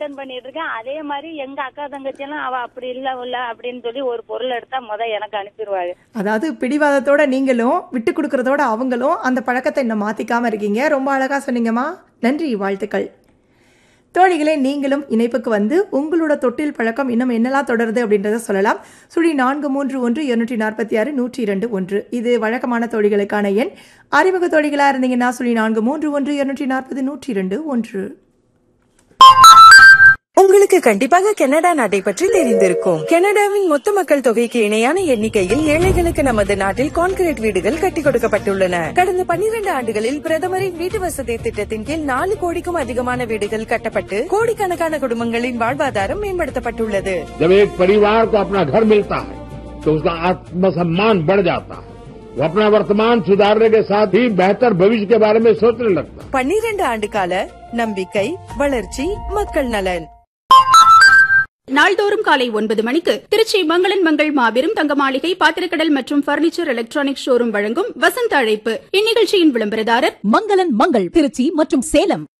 maintain பண்ணிட்டு இருக்கேன் அதே மாதிரி எங்க அக்கா தங்கச்சி எல்லாம் அவ அப்படி இல்ல இல்ல அப்படின்னு சொல்லி ஒரு பொருள் எடுத்தா முத எனக்கு அனுப்பிடுவாங்க அதாவது பிடிவாதத்தோட நீங்களும் விட்டு கொடுக்கறதோட அவங்களும் அந்த பழக்கத்தை இன்னும் மாத்திக்காம இருக்கீங்க ரொம்ப அழகா சொன்னீங்கம்மா நன்றி வாழ்த்துக்கள் தோழிகளே நீங்களும் இணைப்புக்கு வந்து உங்களோட தொட்டில் பழக்கம் இன்னும் என்னெல்லாம் தொடருது அப்படின்றத சொல்லலாம் சுழி நான்கு மூன்று ஒன்று இருநூற்றி நாற்பத்தி ஆறு நூற்றி இரண்டு ஒன்று இது வழக்கமான தோழிகளுக்கான எண் அறிமுக தோழிகளா இருந்தீங்கன்னா சுழி நான்கு மூன்று ஒன்று இருநூற்றி நாற்பது நூற்றி இரண்டு ஒன்று உங்களுக்கு கண்டிப்பாக கனடா நாட்டை பற்றி தெரிந்திருக்கும் கனடாவின் மொத்த மக்கள் தொகைக்கு இணையான எண்ணிக்கையில் ஏழைகளுக்கு நமது நாட்டில் கான்கிரீட் வீடுகள் கட்டிக் கொடுக்கப்பட்டுள்ளன கடந்த 12 ஆண்டுகளில் பிரதமரின் வீட்டு வசதி திட்டத்தின் கீழ் நாலு கோடிக்கும் அதிகமான வீடுகள் கட்டப்பட்டு கோடிக்கணக்கான குடும்பங்களின் வாழ்வாதாரம் மேம்படுத்தப்பட்டுள்ளது जब एक परिवार को अपना घर मिलता है तो उसका आत्मसम्मान बढ़ जाता है वो अपना वर्तमान सुधारने के साथ ही बेहतर भविष्य के बारे में सोचने लगता है 12 ஆண்டு கால நம்பிக்கை வளர்ச்சி மக்கள் நலன் நாள்தோறும் காலை ஒன்பது மணிக்கு திருச்சி மங்களன் மங்கள் மாபெரும் தங்க மாளிகை பாத்திரக்கடல் மற்றும் பர்னிச்சர் எலக்ட்ரானிக் ஷோரூம் வழங்கும் வசந்த அழைப்பு இந்நிகழ்ச்சியின் விளம்பரதாரர் மங்களன் மங்கள் திருச்சி மற்றும் சேலம்